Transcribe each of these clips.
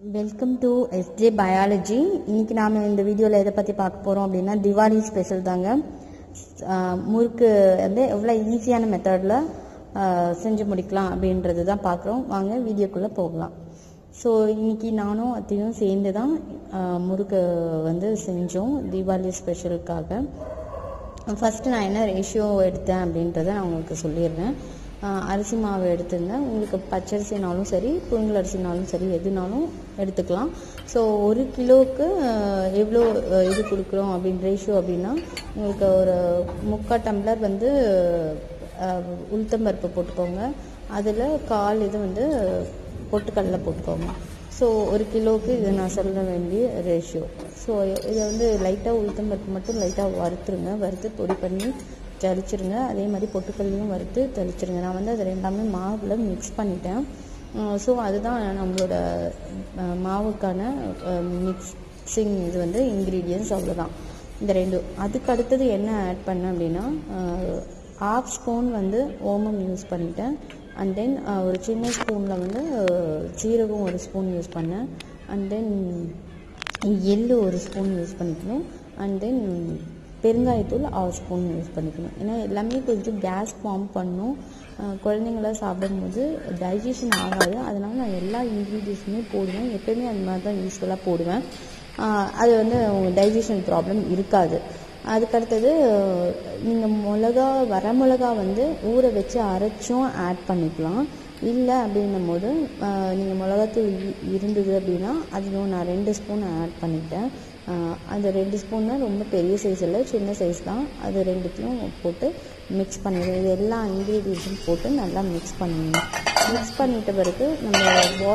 welcome to SJ biology இன்னைக்கு நாம் இந்த வீடியோவில் எதை பற்றி பார்க்க போகிறோம் அப்படின்னா திவாலி ஸ்பெஷல் தாங்க ஆஹ் முறுக்கு வந்து எவ்வளோ ஈஸியான மெத்தடில் செஞ்சு முடிக்கலாம் அப்படின்றது தான் பார்க்குறோம் வாங்க வீடியோக்குள்ளே போகலாம் ஸோ இன்னைக்கு நானும் அத்தையும் சேர்ந்து தான் ஆஹ் முறுக்கு வந்து செஞ்சோம் தீபாவளி ஸ்பெஷலுக்காக ஃபஸ்ட்டு நான் என்ன ரேஷியோ எடுத்தேன் அப்படின்றத நான் உங்களுக்கு சொல்லிடுறேன் ஆஹ் அரிசி மாவு எடுத்திருந்தேன் உங்களுக்கு பச்சரிசினாலும் சரி புழுங்கல் அரிசினாலும் சரி எதுனாலும் எடுத்துக்கலாம் ஸோ ஒரு கிலோவுக்கு ஆஹ் எவ்வளோ ஆஹ் இது கொடுக்குறோம் அப்படின்னு ரேஷியோ அப்படின்னா உங்களுக்கு ஒரு முக்கால் டம்ளர் வந்து ஆஹ் உளுத்தம்பருப்பு போட்டுக்கோங்க அதில் கால் இது வந்து பொட்டுக்கடலை போட்டுக்கோங்க ஸோ ஒரு கிலோவுக்கு இது நான் சொல்ல வேண்டிய ரேஷியோ ஸோ இதை வந்து லைட்டாக உளுத்தம்பருப்பு மட்டும் லைட்டாக வறுத்துருங்க வறுத்து பொடி பண்ணி தெளிச்சிருங்க அதே மாதிரி பொட்டுக்கல்லையும் வறுத்து தெளிச்சிருங்க நான் வந்து அது ரெண்டாமே மாவில் மிக்ஸ் பண்ணிட்டேன் ஸோ அதுதான் நம்மளோட அஹ், மாவுக்கான மிக்ஸிங் இது வந்து இன்க்ரீடியன்ஸ் அவ்வளோதான் இந்த ரெண்டு அதுக்கு அடுத்தது என்ன ஆட் பண்ணேன் அப்படின்னா ஹாஃப் ஸ்பூன் வந்து ஓமம் யூஸ் பண்ணிட்டேன் அண்ட் தென் ஒரு சின்ன ஸ்பூனில் வந்து அஹ், சீரகம் ஒரு ஸ்பூன் யூஸ் பண்ணேன் அண்ட் தென் எள்ளு ஒரு ஸ்பூன் யூஸ் பண்ணிக்கணும் அண்ட் தென் பெருங்காயத்தூள் ஆறு ஸ்பூன் யூஸ் பண்ணிக்கணும் ஏன்னா எல்லாமே கொஞ்சம் கேஸ் ஃபார்ம் பண்ணும் அஹ் குழந்தைங்களாம் சாப்பிடும்போது டைஜஷன் ஆகாது அதனால நான் எல்லா இன்க்ரீடியன்ஸுமே போடுவேன் எப்பயுமே அந்த மாதிரி தான் யூஸ்வலாக போடுவேன் அஹ் அது வந்து டைஜஷன் ப்ராப்ளம் இருக்காது அதுக்கடுத்தது நீங்கள் மிளகா வர மிளகா வந்து ஊற வச்சு அரைச்சும் ஆட் பண்ணிக்கலாம் இல்லை அப்படின்னும் போது நீங்கள் மிளகாத்தூள் இ- இருந்தது அப்படின்னா அதையும் நான் ரெண்டு ஸ்பூன் ஆட் பண்ணிட்டேன் ஆஹ் அந்த ரெண்டு ஸ்பூன் தான் ரொம்ப பெரிய சைஸ் இல்லை சின்ன சைஸ் தான் அது ரெண்டுத்தையும் போட்டு மிக்ஸ் பண்ணிடுவேன் இது எல்லா இன்க்ரீடியன்ஸும் போட்டு நல்லா மிக்ஸ் பண்ணிடணும் மிக்ஸ் பண்ணிட்ட பிறகு நம்ம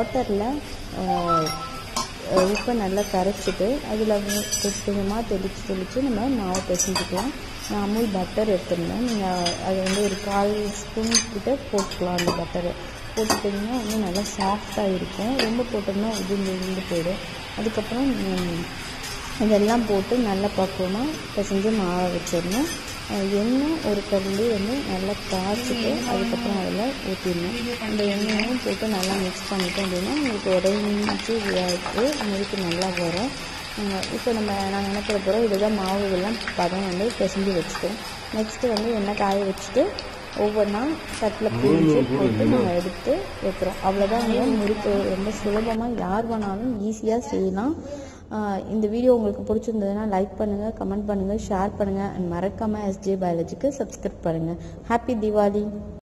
வாட்டரில் உப்பை நல்லா கரைச்சிட்டு அதில் கொஞ்சம் கொஞ்சமாக தெளித்து தெளித்து நம்ம மாவை பிசைஞ்சிக்கலாம் நான் அமுல் பட்டர் எடுத்திருந்தேன் நீங்கள் அது வந்து ஒரு கால் ஸ்பூன் கிட்ட போட்டுக்கலாம் அந்த பட்டரை போட்டுட்டிங்கன்னா வந்து நல்லா சாஃப்டாக இருக்கும் ரொம்ப போட்டோம்னா உதிர்ந்து உதிர்ந்து போயிடும் அதுக்கப்புறம் ம், இதெல்லாம் போட்டு நல்லா பக்குவமாக பிசைஞ்சு மாவை வச்சிடணும் அஹ் எண்ணெய் ஒரு கரண்டி வந்து நல்லா காய்ச்சிட்டு அதுக்கப்புறம் அதில் ஊற்றிடணும் அந்த எண்ணெயும் போட்டு நல்லா மிக்ஸ் பண்ணிட்டோம் அப்படின்னா உங்களுக்கு உடஞ்சி இதாகிட்டு முறுக்கு நல்லா வரும் அஹ் இப்போ நம்ம நாங்கள் என்ன பண்ண போகிறோம் இதுதான் மாவுகள்லாம் பதம் வந்து பிசைஞ்சு வச்சுட்டோம் நெக்ஸ்ட்டு வந்து எண்ணெய் காய வச்சுட்டு ஒவ்வொன்றா தட்டில் பிரித்து போட்டு நம்ம எடுத்து வைக்கிறோம் அவ்வளோதான் வந்து முறுக்கு ரொம்ப சுலபமாக யார் வேணாலும் ஈஸியாக செய்யலாம் ஆஹ் இந்த வீடியோ உங்களுக்கு பிடிச்சிருந்ததுன்னா லைக் பண்ணுங்கள் கமெண்ட் பண்ணுங்கள் ஷேர் பண்ணுங்கள் அண்ட் மறக்காமல் எஸ்ஜே பயாலஜிக்கு சப்ஸ்கிரைப் பண்ணுங்கள் ஹாப்பி தீபாவளி